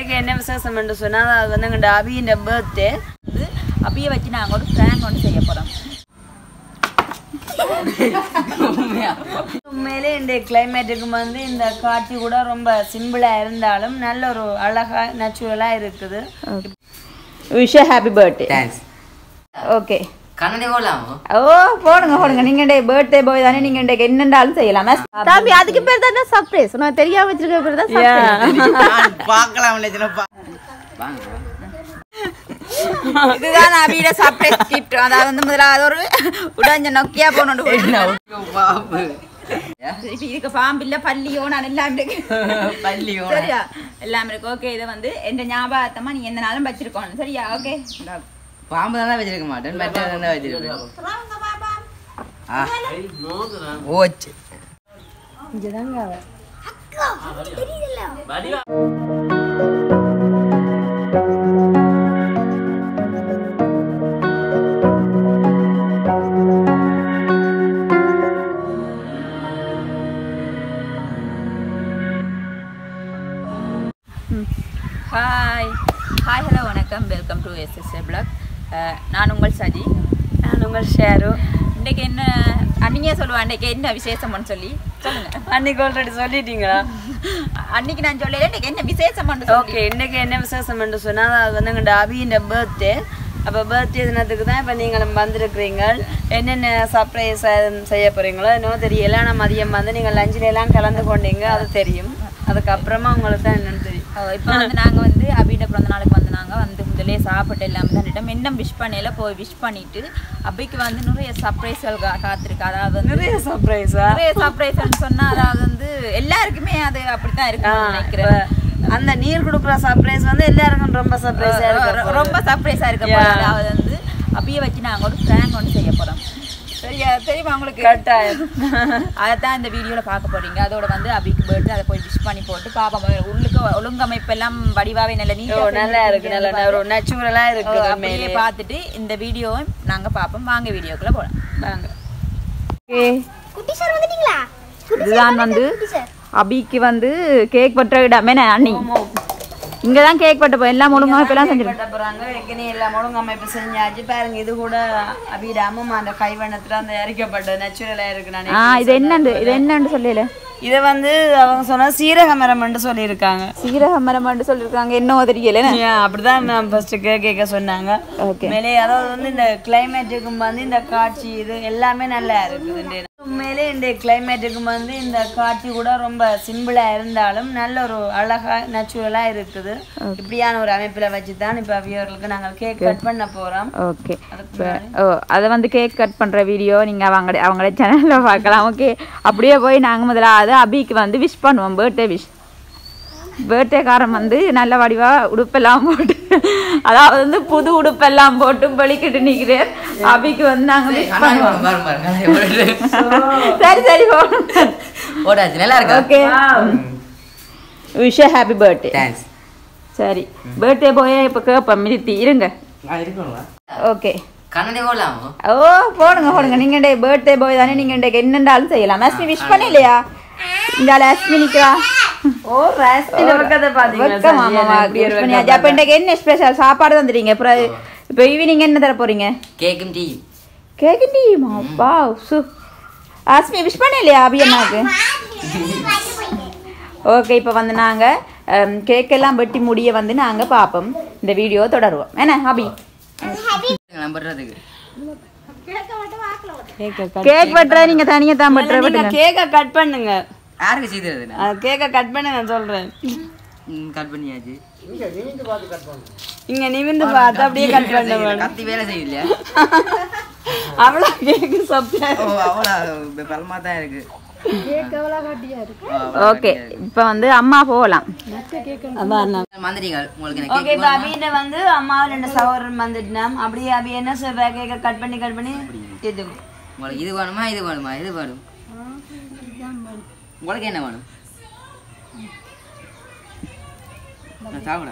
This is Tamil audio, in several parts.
இன்னைக்கு என்ன விசேஷம் என்று சொன்னால் அது வந்து எங்கள் அபியின் பர்த்டே வந்து அப்படியே வச்சு நாங்கள் ஒரு ப்ராங்க் ஒன்று செய்ய போகிறோம் உண்மையிலே இந்த கிளைமேட்டுக்கு வந்து இந்த காட்சி கூட ரொம்ப சிம்பிளாக இருந்தாலும் நல்ல ஒரு அழகா நேச்சுரலாக இருக்குது wish happy birthday thanks okay கண்ணாடி போடலாமோ ஓ போடுங்க போடுங்க நீங்க டே பர்த்டே பாய் தானே நீங்க டே என்னண்டாலும் செய்யலாம் தம்பி அதுக்கு பேர் தான் சர்ப்ரைஸ் நான் தெரியாம வச்சிருக்க பேர் தான் surprise. பார்க்கலாம் வாங்க இதுதான் அபியோட சர்ப்ரைஸ் கிஃப்ட் அதாவது வந்து முதலாவது ஒரு உடஞ்ச நொக்கியா போனோண்டு பாப்பு இதுக்கு பாம்பு இல்ல பள்ளியோ நான் எல்லாமே இருக்கு பள்ளியோ சரியா எல்லாமே இருக்கு ஓகே இதை வந்து எந்த ஞாபகத்தமா நீ எந்த நாளும் வச்சிருக்கோம் சரியா ஓகே பாம்பு தானே வச்சிருக்க மாட்டேன் பட்டை தானே வச்சிருக்கேன் ஆ ஓச்சு ஹாய் ஹாய் ஹலோ வணக்கம் வெல்கம் டு எஸ்எஸ்ஏ பிளாக் நான் உங்கள் சஜி நான் உங்கள் ஷேரு இன்னைக்கு என்ன அன்னைக்கே சொல்லுவேன் அன்னைக்கு என்ன விசேஷம்னு சொல்லி சொல்லுங்க அன்னைக்கு ஆல்ரெடி சொல்லிட்டீங்களா அன்னைக்கு நான் சொல்லல இன்னைக்கு என்ன விசேஷம்னு ஓகே இன்னைக்கு என்ன விசேஷம் என்று சொன்னால் அது வந்து எங்கள் அபியின் பர்த்டே அப்போ பர்த்டே தினத்துக்கு தான் இப்போ நீங்களும் வந்திருக்கிறீங்க என்னென்ன சர்ப்ரைஸ் செய்ய போகிறீங்களோ என்னவோ தெரியல ஆனால் மதியம் வந்து நீங்கள் லஞ்சில் எல்லாம் கலந்து கொண்டீங்க அது தெரியும் அதுக்கப்புறமா உங்களுக்கு தான் என்னன்னு தெரியும் இப்போ வந்து நாங்க வந்து அபியோட பிறந்த நாளுக்கு வந்து நாங்க வந்து முதலே சாப்பிட்டு எல்லாமே தந்துட்டோம் இன்னும் விஷ் பண்ணல போய் விஷ் பண்ணிட்டு அபிக்கு வந்து நிறைய சர்ப்ரைஸ்கள் காத்திருக்கு அதாவது வந்து நிறைய சர்ப்ரைஸா நிறைய சர்ப்ரைஸ் சொன்னா அதாவது வந்து எல்லாருக்குமே அது அப்படித்தான் இருக்கும்னு நினைக்கிறேன் அந்த நீர் கொடுக்குற சர்ப்ரைஸ் வந்து எல்லாருக்கும் ரொம்ப சர்ப்ரைஸாக ரொ- இருக்கு ரொம்ப சர்ப்ரைஸா இருக்க Yeah. போறோம் அதாவது வந்து அப்படியே வச்சு நாங்க ஒரு ப்ராங்க் ஒன்று செய்ய போறோம் சரியா தெரியுமா உங்களுக்கு கட்டாயம் அதைத்தான் இந்த வீடியோல பார்க்க போறீங்க அதோட வந்து அபிக்கு பர்த்டே அதை போய் விஷ் பண்ணி போட்டு பாப்போம் உள்ளுக்கு ஒழுங்கமைப்பு எல்லாம் வடிவாவே நல்ல ஓ நீட்டா நல்லா இருக்கு நல்லா ஒரு நேச்சுரலாக இருக்கு அப்படியே உண்மையிலே. பார்த்துட்டு இந்த வீடியோவை நாங்க பார்ப்போம் வாங்க வீடியோக்குள்ள போலாம் வாங்க குட்டி சார் வந்துட்டீங்களா இதுதான் வந்து குட்டி சார் அபிக்கு வந்து கேக் பற்ற இடம் என்ன அண்ணி இங்க தான் கேக் பட்ட போய் எல்லாம் ஒழுங்கமைப்பு எல்லாம் செஞ்சிருக்கோம் கட்ட போறாங்க ஏற்கனவே எல்லாம் ஒழுங்கமைப்பு செஞ்சாச்சு பாருங்க இது கூட அபிட அம்மா அந்த கைவண்ணத்துல அந்த இறக்கப்பட்ட நேச்சுரலா இருக்கு ஆ நான் இது என்னண்டு இது என்னண்டு சொல்லல இதை வந்து அவங்க சொன்னா சீரக மரம்னு சொல்லியிருக்காங்க சீரக மரம் சொல்லிருக்காங்க என்ன தெரியல என்ன? ஏன் அப்படிதான் நான் ஃபர்ஸ்ட் கேட்க சொன்னாங்க Okay. மேலே அதாவது வந்து இந்த கிளைமேட்டுக்கு வந்து இந்த காட்சி இது எல்லாமே நல்லா இருக்குது இந்த உண்மையிலே இந்த கிளைமேட்டுக்கு வந்து இந்த காட்சி கூட ரொம்ப சிம்பிளா இருந்தாலும் நல்ல ஒரு அழகா நேச்சுரலா இருக்குது இப்படியான ஒரு அமைப்புல வச்சு தான் இப்ப அவியவர்களுக்கு நாங்கள் கேக் கட் பண்ண போறோம் ஓகே ஓ அதை வந்து கேக் கட் பண்ணுற வீடியோ நீங்கள் அவங்க அவங்களோட சேனலில் பார்க்கலாம் ஓகே அப்படியே போய் நாங்கள் முதலாவது அபிக்கு வந்து விஷ் பண்ணுவோம் பர்த்டே விஷ் பர்த்டேக்காரன் வந்து நல்ல வடிவா உடுப்பெல்லாம் போட்டு அதாவது வந்து புது உடுப்பெல்லாம் போட்டு பலிக்கிட்டு நிற்கிறேன் அபிக்கு வந்து நாங்கள் விஷ் பண்ணுவோம் பாரு பாரு சரி சரி ஓடாச்சு நல்லா இருக்கா okay wish happy birthday thanks சரி பர்த்டே போய் இப்போ கேட்பேன் மிருத்தி இருங்க நான் இருக்கணுமா ஓகே கண்ணாடி போடலாமோ ஓ போடுங்க போடுங்க நீங்க டே பர்த்டே பாய் தானே நீங்க டே என்னண்டாலும் செய்யலாம் அஸ்மி விஷ் பண்ணலையா இந்த ஆளு அஸ்மி நிக்கிறா ஓ ராஸ்மின் பக்கத்தை பாத்தீங்களா வெல்கம் சஜி? மாமா அப்படி ஒரு wish பண்ணியாச்சு. அப்ப இன்னைக்கு என்ன ஸ்பெஷல் சாப்பாடு தந்துறீங்க அப்புறம் இப்போ ஈவினிங் என்ன தர போறீங்க கேக்கும் டீ கேக்கு டீமா அப்பா சு அஸ்மி விஷ் பண்ணலையா அபி அம்மாவுக்கு ஓகே இப்போ வந்து நாங்கள் கேக் எல்லாம் வெட்டி முடிய வந்து நாங்கள் பார்ப்போம் இந்த வீடியோ தொடருவோம் என்ன அபி நான் பண்றதுக்கு கேக் வெட்டுறது நீங்க தனியா தான் வெட்டுற நீங்க வெட்டுங்க கேக்க கட் பண்ணுங்க யாருக்கு செய்தது கேக்க கட் பண்ண நான் சொல்றேன் கட் பண்ணியாச்சு இங்க நிமிந்து பார்த்து அப்படியே கட் பண்ண வேணும் கத்தி வேலை செய்யலையா அவ்வளோ கேக்கு சப்ளை ஓ அவ்வளோ பலமா தான் இருக்கு ஓகே இப்போ வந்து அம்மா போகலாம் அதான் மந்திரிகள் உங்களுக்கு என்ன ஓகே இப்போ அபியிட்ட வந்து அம்மா ரெண்டு சவரன் வந்துட்டோம் அப்படியே அபி என்ன சொல்ற கேக்க கட் பண்ணி கட் பண்ணி இது உங்களுக்கு இது வேணுமா இது வேணுமா இது வேணும் உங்களுக்கு என்ன வேணும் நான் சாப்பிட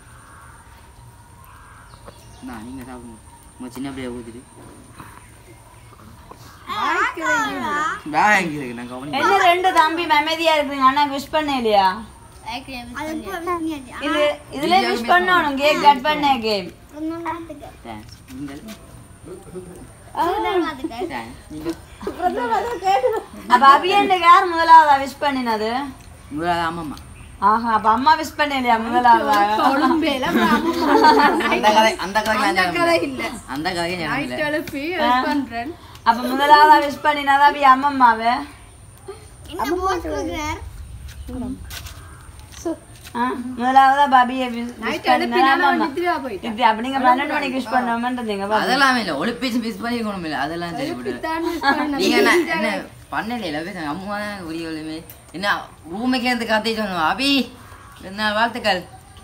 நான் நீங்க சாப்பிடுங்க உங்க சின்ன பிள்ளைய ஊத்துட்டு பேக் எங்க இருக்கு நான் கவனி என்ன ரெண்டு தம்பி அமைதியா இருக்குங்க அண்ணா விஷ் பண்ண இல்லையா இது இதுல விஷ் பண்ணணும் கேக் கட் பண்ண கேம் தேங்க்ஸ் நீங்கள் தேங்க்ஸ் நீங்கள் அப்ப அபியனுக்கு யார் முதலாவதா விஷ் பண்ணினது முதலாவது அம்மம்மா ஆஹா அப்ப அம்மா விஷ் பண்ண இல்லையா முதலாவதா அந்த கதை அந்த கதை அந்த கதையை ஞாபகம் இல்லை அப்ப முதலாவதா விஷ் பண்ணினதா அபி அம்மம்மாவே ஆ, முதலாவதா பாபியை wish பண்ணினதா அம்மம்மா. இது அப்ப நீங்க பன்னெண்டு மணிக்கு விஷ் பண்ணுவோம்ன்றீங்க பாப்போம். அதெல்லாம் இல்ல ஒலிப்பேச்சு மிஸ் பண்ணிக்கணும் இல்ல அதெல்லாம் சரிப்பட்டு நீங்க என்ன என்ன பண்ணல பேச அம்மா தான் உரிய ஒளிமே என்ன ரூமுக்கே இருந்து கத்தி சொன்னோம் அபி என்ன வாழ்த்துக்கள்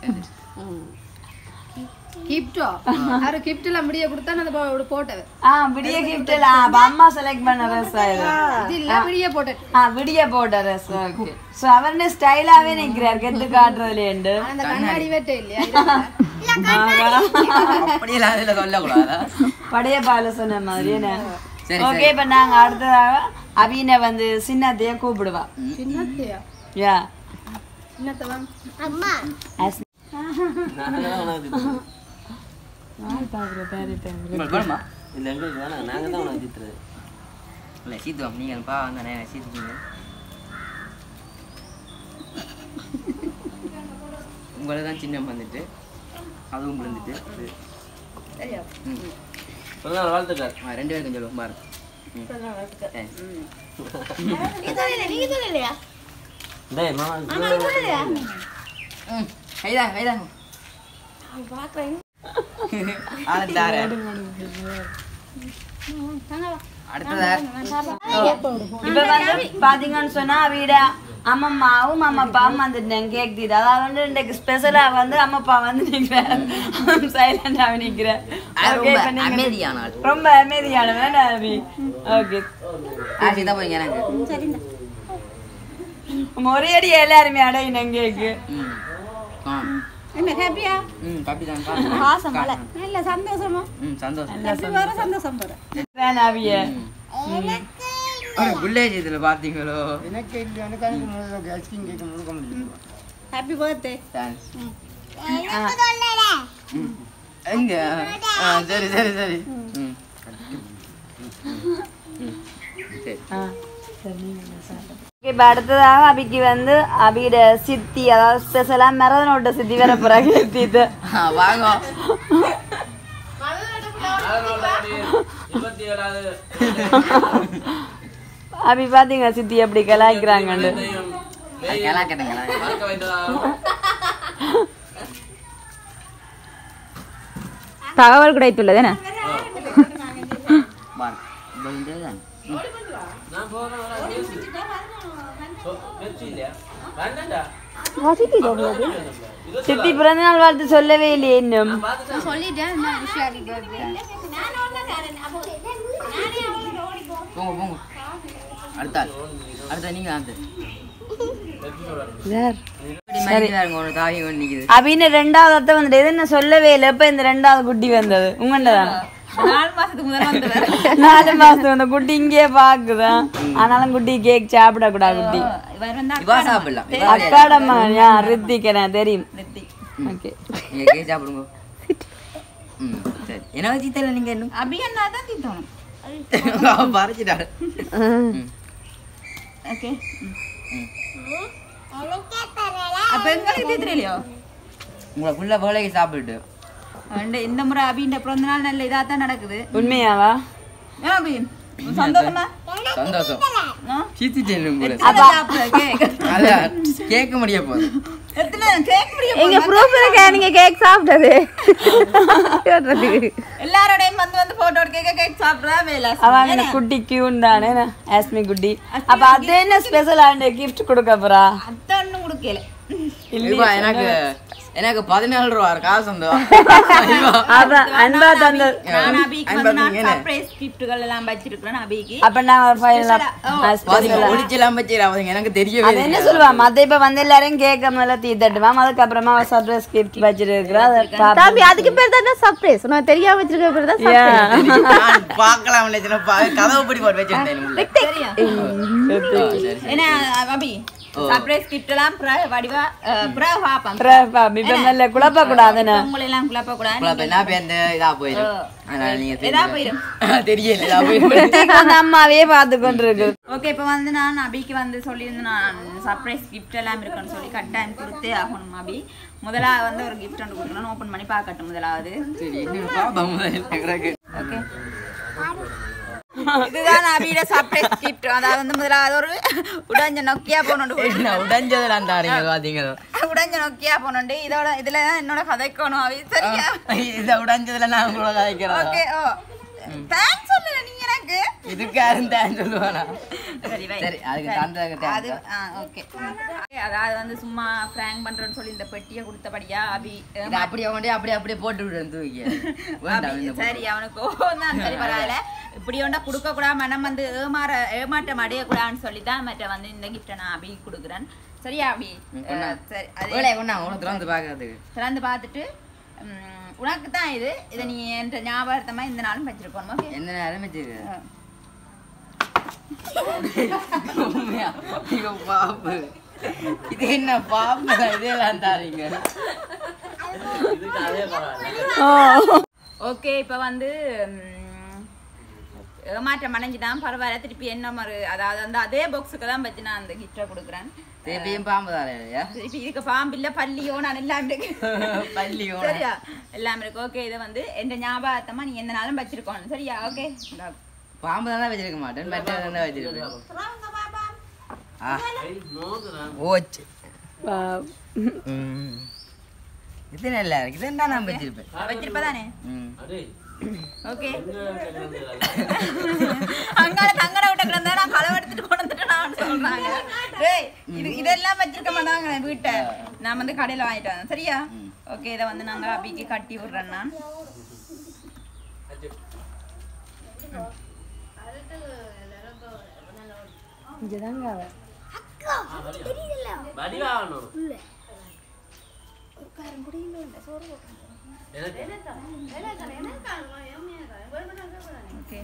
கிஃப்டோ யாரும் கிஃப்ட் எல்லாம் முடிய கொடுத்தா அந்த போ- போட்டது ஆ விடிய gift இல்ல அப்ப அம்மா செலக்ட் பண்ண ட்ரெஸ் இது இது இல்ல முடிய போட்டது ஆ விடிய போட்ட ட்ரெஸ் ஓகே சோ அவர்னு ஸ்டைலாவே நிக்கிறார் கெத்து காட்டுறதுலேண்டு அந்த கண்ணாடி வெட்ட இல்லையா அப்படியெல்லாம் அதுல சொல்லக்கூடாதா படைய பால சொன்ன மாதிரி என்ன சரி, ஓகே இப்ப நாங்க அடுத்ததாக அபினை வந்து சின்னத்தைய கூப்பிடுவா சின்னத்தையா யா சின்னத்தவன் as- உங்களுக்கு வேணுமா இல்லை எங்களுக்கு வேணாம் நாங்கள் தான் உனக்கு திட்டுறது இல்ல சீத்துவம் நீங்க பா வந்தானே சீத்துக்கீங்க உங்களுக்கு தான் சின்னம் வந்துட்டு அதுவும் விழுந்துட்டு இது. ம். பிறந்தநாள் வாழ்த்துக்கள் ஆ, ரெண்டு பேரும் கொஞ்சம் பாரு ம். Thanks. டேய் மாமா ம். கைதான் கைதான் ஆளத்தாரு அடுத்ததா இப்ப வந்து பாத்தீங்கன்னு சொன்னா வீட அம்மம்மாவும் அம்மாப்பாவும் வந்துட்டேன் கேக் தீது அதாவது வந்து இன்றைக்கு ஸ்பெஷலா வந்து அம்மப்பா வந்து நிக்கிறேன் சைலண்டா நிக்கிறேன் அது Okay, ரொம்ப இப்ப நீங்க- அமைதியான ஆள் ரொம்ப அமைதியானவன் அபி ஓகே ஆ சீதா போய் எனக்கு ஒரே அடி எல்லாருமே அடையினேன் கேக்கு ம் ஆ என்ன ஹாப்பியா ம் காப்பி தான் பாசம் மலை இல்ல சந்தோஷமா ம் சந்தோஷம் ஹாப்பி வர சந்தோஷம் வர வேணா அவிய ஒரு புல்லேஜ் இதுல பாத்தீங்களோ ஹாப்பி பர்த்டே தேங்க்ஸ் எங்க ஆ சரி சரி சரி ம் ம். சரி இப்ப அடுத்ததாக அபிக்கு வந்து அபியோட சித்தி அதாவது ஸ்பெஷலா மரதனோட சித்தி வர போறாங்க சித்தி ஆ, வாங்க இருபத்தி ஏழாவது அபி பாத்தீங்க சித்தி எப்படி கலாய்க்கிறாங்கன்னு கேளாக்கட்டுங்களா மறக்க வைத்ததாக தகவல் கிடைத்துள்ளது என்ன பாரு இப்போ இந்த தான் நான் போகிறேன் வெற்றி இல்லையா வேண்டாண்டா சித்தி பிறந்த நாள் வாழ்த்து சொல்லவே இல்லையே இன்னும் சொல்லிட்டேன் விஷயம் பர்த்டே போங்க போங்க அடுத்த ஆள் அடுத்த நீங்க அடுத்து மதிக்கிறாருங்க ஒரு தாவி ஒன்று நிக்குது அபின்னு ரெண்டாவது அத்தை வந்துட்டு எது என்ன சொல்லவே இல்லை எப்ப இந்த ரெண்டாவது குட்டி வந்தது உங்கள்தான் நாலு மாசத்துக்கு முதல் வந்து நாலு மாசத்துக்கு வந்த குட்டி இங்கேயே பாக்குதான் ஆனாலும் குட்டி கேக் சாப்பிட கூடாது குட்டி இவர் வந்து இவா சாப்பிடலாம் இவா அக்காடம்மா யா ரித்திக்கு நான் தெரியும் ஓகே நீங்க கேக் சாப்பிடுங்க ம் சரி என்ன வச்சு தெரியல நீங்க இன்னும் அபி அண்ணா தான் திட்டணும் பறிச்சிட்டாரு ஓகே அப்ப எங்களுக்கு தீத்துறையிலையோ உங்களை ஃபுல்லாக வேலைக்கு சாப்பிட்டு இந்த- இந்த முறை அபின்ற பிறந்த நாள் நல்ல இதா தான் நடக்குது உண்மையாவா ஏன் அபி சந்தோஷமா சந்தோஷம் ஆ? சீத்திட்டேன் உங்களை சாப்பிடுற கேக் அதான் கேட்க முடிய போகுது எத்தனை கேக் முடியும் எங்க ப்ரூஃப் இருக்க நீங்க கேக் சாப்பிட்டது எல்லாரோடையும் வந்து வந்து போட்டோ கேக்க கேக் சாப்பிடுறா வேலை அவங்க குட்டி கியூன் தானே ஆஸ்மி குட்டி அப்ப அது என்ன ஸ்பெஷல் ஆண்டு கிஃப்ட் கொடுக்க போறா அதான் ஒண்ணும் கொடுக்கல இப்ப எனக்கு எனக்கு பதினாலு ரூபா காசு வந்து அதான் அன்பா தந்த நான் அபிக்கு அன்பா வந்து நான் நீங்க என்ன? சர்ப்ரைஸ் கிஃப்ட்டுகள் எல்லாம் வச்சிருக்கிறேன் அபிக்கு அப்ப நான் ஒரு ஃபைனலா முடிச்செல்லாம் வச்சு எனக்கு தெரியவே அது என்ன சொல்லுவா மத்த இப்ப வந்து எல்லாரையும் கேட்க முதல்ல தீ தட்டுவான் அதுக்கப்புறமா சர்ப்ரைஸ் கிஃப்ட் வச்சிருக்கிறா அதை பாப்போம். தம்பி அதுக்கு பேர் தான் சர்ப்ரைஸ் உனக்கு தெரியாம வச்சிருக்க பேர் தான் Yeah. நான் பார்க்கலாம் நினைச்சேன். பா- கதவு பிடி போட்டு வச்சிருந்தேன் உள்ள. சரியா ஆ, சரி, சரி. ஏன்னா அபி சர்ப்ரைஸ் கிஃப்ட் எல்லாம் பிற- வடிவா அஹ், பிற பாப்போம் அப்புறம் பாப்போம். இப்ப நல்ல குழப்ப கூடாதுன்னு உங்களை எல்லாம் குழப்ப கூடாது குழப்பம் என்ன இப்ப இந்த இதா போயிடும் அதனால நீங்க எதா தெரிஞ்சு- போயிடும். தெரியல இதா போயிடும் குழந்தைக்கு வந்து அம்மாவே பார்த்து கொண்டு இருக்கு ஓகே இப்போ வந்து நான் அபிக்கு வந்து சொல்லியிருந்தேன் நான் சர்ப்ரைஸ் கிஃப்ட் எல்லாம் இருக்குன்னு சொல்லி கட்டாயம் கொடுத்தே ஆகணும் அபி முதலாவது வந்து ஒரு கிஃப்ட் ஒன்று கொடுக்கணும் ஓப்பன் பண்ணி பார்க்கட்டும் முதலாவது சரி என்ன பாப்போம் முதல்ல எனக்கு. ஓகே இதுதான் அபியோட சர்ப்ரைஸ் கிஃப்ட் அதாவது வந்து முதலாவது ஒரு உடஞ்ச நொக்கியா போனோண்டு என்ன உடைஞ்சதுல அந்த ஆறீங்க பாத்தீங்க உடஞ்ச நொக்கியா போனோண்டு இதோட இதுல தான் என்னோட கதைக்கணும் அவி சரியா இத உடைஞ்சதுல நான் உங்களோட கதைக்கிறேன் ஓகே ஓ தேங்க்ஸ் சொல்லல நீங்க எனக்கு இதுக்கு யாரும் சொல்லுவானா சரி வை சரி அதுக்கு தந்ததுக்கு அது தேங்க்ஸ் ஆ ஓகே அதாவது வந்து சும்மா ஃப்ராங்க் பண்றேன்னு சொல்லி இந்த பெட்டியை கொடுத்தபடியா அபி இதை அப்படியே கொண்டே அப்படியே அப்படியே போட்டு விடுறேன் தூக்கி வேண்டாம் அபி, இந்த சரி அவனுக்கு கோவம் தான் சரி பரவாயில்ல இப்படி ஒன்றா கொடுக்க கூடாது மனம் வந்து ஏமாற ஏமாற்றம் அடையக்கூடாதுன்னு சொல்லி தான் மற்ற வந்து இந்த கிஃப்ட்டை நான் அபி கொடுக்குறேன் சரியா அபி கொண்டா. அஹ், சரி அது வேலை கொண்டா உனக்கு திறந்து பார்க்கறதுக்கு திறந்து பார்த்துட்டு ம், உனக்கு தான் இது இதை நீ என்ற ஞாபகத்தமா இந்த நாளும் வச்சிருக்கணும் ஓகே என்ன நேரம் வச்சிருக்கு உண்மையா? ஐயோ, பாப்பு இது என்ன பாப்பு இதெல்லாம் தாரீங்க இதுக்கு அதே பரவாயில்ல ஓகே இப்போ வந்து ம், ஏமாற்றம் அடைஞ்சுதான் பரவாயில்ல திருப்பி என்ன மாதிரி அதாவது வந்து அதே பாக்ஸுக்கு தான் வச்சு நான் அந்த கிஃப்டை கொடுக்குறேன் திருப்பியும் பாம்பு தாரையா திருப்பி இதுக்கு பாம்பு இல்ல பள்ளியோ நான் எல்லாம் இருக்கு பள்ளியோ சரியா எல்லாம் இருக்கு ஓகே இதை வந்து எந்த ஞாபகத்தமா நீ எந்த நாளும் வச்சிருக்கணும் சரியா ஓகே பாம்பு தானே வச்சிருக்க மாட்டேன் மற்ற தானே வச்சிருப்பேன் ஆ ஐய், நோக்குறேன். ஓச்சு ம். இது நல்லா இருக்கு இது தான் நான் வச்சிருப்பேன் வச்சிருப்பதானே ம். அடே, ஓகே எங்க கிடந்தது? அங்கால தங்கட விட்ட கிடந்தா நான் களவு எடுத்துட்டு கொண்டு வந்துட்டு நான் சொல்றாங்க டேய் இது இதெல்லாம் வச்சிருக்க மாட்டாங்க நான் வீட்டை நான் வந்து கடையில வாங்கிட்டு வந்தேன் சரியா ஓகே இதை வந்து நாங்க அபிக்கு கட்டி விடுறேன் நான் வடிவாகணும். எனக்கு ஓகே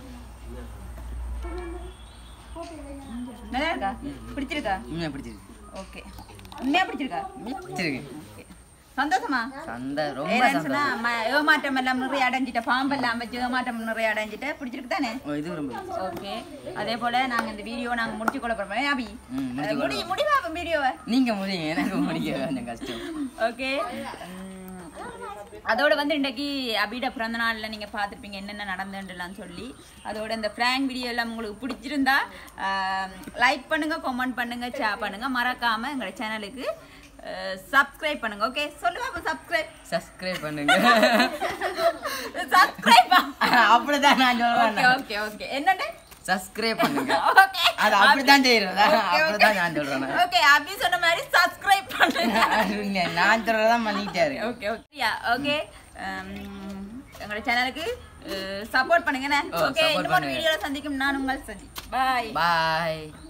நல்லா இருக்கா பிடிச்சிருக்கா உண்மையா பிடிச்சிருக்கு ஓகே உண்மையா பிடிச்சிருக்கா பிடிச்சிருக்கு ஓகே சந்தோஷமா சந்தை ரொம்ப ஏன்னு சொன்னா சந்தோஷம் ம- ஏமாற்றம் எல்லாம் நிறைய அடைஞ்சிட்ட பாம்பெல்லாம் வச்சு ஏமாற்றம் நிறைய அடைஞ்சிட்டு பிடிச்சிருக்கு தானே ஓ, இது ரொம்ப பிடிச்சிருக்கு. ஓகே அதே போல நாங்க இந்த வீடியோ நாங்க முடிச்சு கொள்ள போறோம் அபி ம், முடிச்சு அஹ் முடி முடிவா வீடியோவை நீங்க முடிங்க எனக்கு முடிக்க கொஞ்சம் கஷ்டம் ஓகே அதோட வந்து இன்றைக்கு அபியோட பிறந்த நாளில் நீங்கள் பார்த்துருப்பீங்க என்னென்ன நடந்துட்டுலாம் சொல்லி அதோட இந்த ஃப்ராங்க் வீடியோ எல்லாம் உங்களுக்கு பிடிச்சிருந்தா லைக் பண்ணுங்க கமெண்ட் பண்ணுங்க ஷேர் பண்ணுங்க மறக்காம எங்களோட சேனலுக்கு சப்ஸ்கிரைப் பண்ணுங்க ஓகே சொல்லுவா அப்போ சப்ஸ்கிரைப் சப்ஸ்கிரைப் பண்ணுங்க சப்ஸ்கிரைப் அப்படிதான் நான் சொல்றேன் ஓகே ஓகே ஓகே என்னன்னு சப்ஸ்கிரைப் பண்ணுங்க ஓகே அது அப்படிதான் செய்யறதா அப்படிதான் நான் சொல்றேன் ஓகே அபி சொன்ன மாதிரி சப்ஸ்கிரைப் பண்ணுங்க இல்ல, நான் சொல்றதான் பண்ணிட்டாரு ஓகே ஓகே யா ஓகே எங்களோட சேனலுக்கு சப்போர்ட் பண்ணுங்க ஓ, ஓகே support இன்னொரு பண்ணுங்க. வீடியோல சந்திக்கும் நான் உங்கள் சஜி பாய் பாய்